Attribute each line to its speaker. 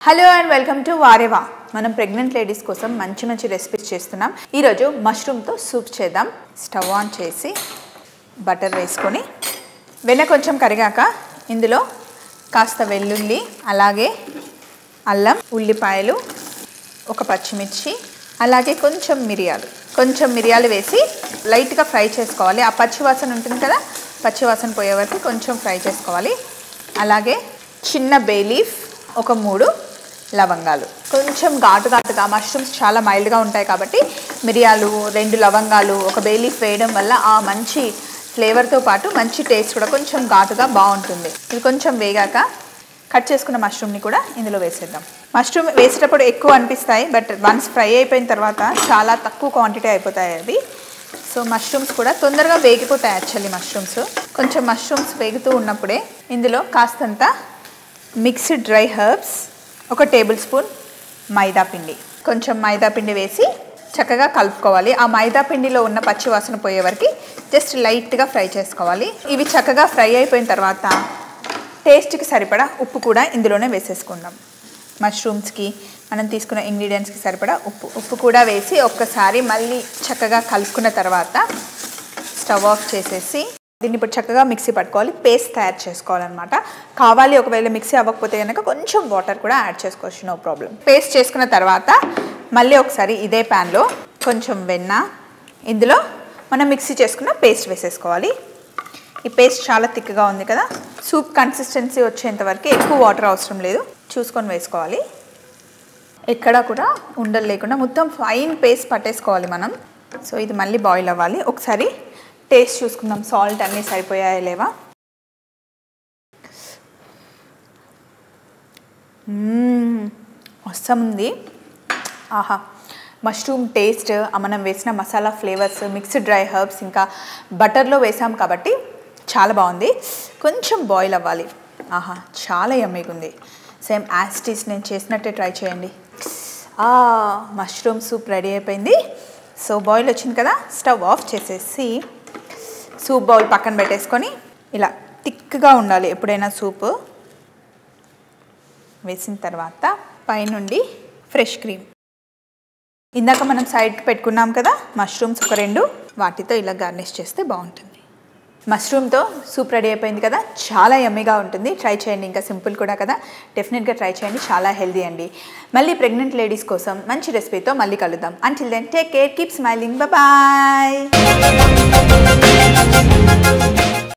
Speaker 1: hello and welcome to Vahrehvah మనం pregnant ladies కోసం మంచి మంచి రెసిపీస్ చేస్తున్నాం ఈరోజు మష్రూమ్తో సూప్ చేద్దాం స్టవ్ ఆన్ చేసి బటర్ వేసుకొని వెన్న కొంచెం కరిగాక ఇందులో కాస్త వెల్లుల్లి అలాగే అల్లం ఉల్లిపాయలు ఒక పచ్చిమిర్చి అలాగే కొంచెం మిరియాలు కొంచెం మిరియాలు వేసి లైట్గా ఫ్రై చేసుకోవాలి ఆ పచ్చివాసన ఉంటుంది కదా పచ్చివాసన పోయే వరకు కొంచెం ఫ్రై చేసుకోవాలి అలాగే చిన్న బే లీఫ్ ఒక మూడు లవంగాలు కొంచెం ఘాటు ఘాటుగా మష్రూమ్స్ చాలా మైల్డ్గా ఉంటాయి కాబట్టి మిరియాలు రెండు లవంగాలు ఒక బే లీఫ్ వేయడం వల్ల ఆ మంచి ఫ్లేవర్తో పాటు మంచి టేస్ట్ కూడా కొంచెం ఘాటుగా బాగుంటుంది ఇది కొంచెం వేగాక కట్ చేసుకున్న మష్రూమ్ని కూడా ఇందులో వేసేద్దాం మష్రూమ్ వేసేటప్పుడు ఎక్కువ అనిపిస్తాయి బట్ వన్స్ ఫ్రై అయిపోయిన తర్వాత చాలా తక్కువ క్వాంటిటీ అయిపోతాయి అవి సో మష్రూమ్స్ కూడా తొందరగా వేగిపోతాయి యాక్చువల్లీ మష్రూమ్స్ కొంచెం మష్రూమ్స్ వేగుతూ ఉన్నప్పుడే ఇందులో కాస్తంత మిక్స్డ్ డ్రై హర్బ్స్ ఒక టేబుల్ స్పూన్ మైదా పిండి కొంచెం మైదా పిండి వేసి చక్కగా కలుపుకోవాలి ఆ మైదా పిండిలో ఉన్న పచ్చి వాసన పోయే వరకు జస్ట్ లైట్గా ఫ్రై చేసుకోవాలి ఇవి చక్కగా ఫ్రై అయిపోయిన తర్వాత టేస్ట్కి సరిపడా ఉప్పు కూడా ఇందులోనే వేసేసుకుందాం మష్రూమ్స్కి మనం తీసుకున్న ఇంగ్రీడియంట్స్కి సరిపడా ఉప్పు ఉప్పు కూడా వేసి ఒక్కసారి మళ్ళీ చక్కగా కలుపుకున్న తర్వాత స్టవ్ ఆఫ్ చేసేసి దీన్ని ఇప్పుడు చక్కగా మిక్సీ పట్టుకోవాలి పేస్ట్ తయారు చేసుకోవాలన్నమాట కావాలి ఒకవేళ మిక్సీ అవ్వకపోతే కనుక కొంచెం వాటర్ కూడా యాడ్ చేసుకోవచ్చు నో ప్రాబ్లం పేస్ట్ చేసుకున్న తర్వాత మళ్ళీ ఒకసారి ఇదే ప్యాన్లో కొంచెం వెన్న ఇందులో మనం మిక్సీ చేసుకున్న పేస్ట్ వేసేసుకోవాలి ఈ పేస్ట్ చాలా థిక్గా ఉంది కదా సూప్ కన్సిస్టెన్సీ వచ్చేంత వరకు ఎక్కువ వాటర్ అవసరం లేదు చూసుకొని వేసుకోవాలి ఎక్కడా కూడా ఉండలు లేకుండా మొత్తం ఫైన్ పేస్ట్ పట్టేసుకోవాలి మనం సో ఇది మళ్ళీ బాయిల్ అవ్వాలి ఒకసారి టేస్ట్ చూసుకుందాం సాల్ట్ అన్నీ సరిపోయాయా లేవా వస్తాం ఉంది ఆహా మష్రూమ్ టేస్ట్ ఆ మనం వేసిన masala flavours mixed dry herbs ఇంకా బటర్లో వేసాం కాబట్టి చాలా బాగుంది కొంచెం బాయిల్ అవ్వాలి ఆహా చాలా యమ్మీగా ఉంది సేమ్ యాస్టీస్ నేను చేసినట్టే ట్రై చేయండి ఆ మష్రూమ్ సూప్ రెడీ అయిపోయింది సో బాయిల్ వచ్చింది కదా స్టవ్ ఆఫ్ చేసేసి సూప్ బౌల్ పక్కన పెట్టేసుకొని ఇలా థిక్గా ఉండాలి ఎప్పుడైనా సూపు వేసిన తర్వాత పైనుండి ఫ్రెష్ క్రీమ్ ఇందాక మనం సైడ్కి పెట్టుకున్నాం కదా మష్రూమ్స్ ఒక రెండు వాటితో ఇలా గార్నిష్ చేస్తే బాగుంటుంది మష్రూమ్తో సూప్ రెడీ అయిపోయింది కదా చాలా యమ్మీగా ఉంటుంది ట్రై చేయండి ఇంకా సింపుల్ కూడా కదా డెఫినెట్గా ట్రై చేయండి చాలా హెల్దీ అండి మళ్ళీ ప్రెగ్నెంట్ లేడీస్ కోసం మంచి రెసిపీతో మళ్ళీ కలుద్దాం until then take care keep smiling bye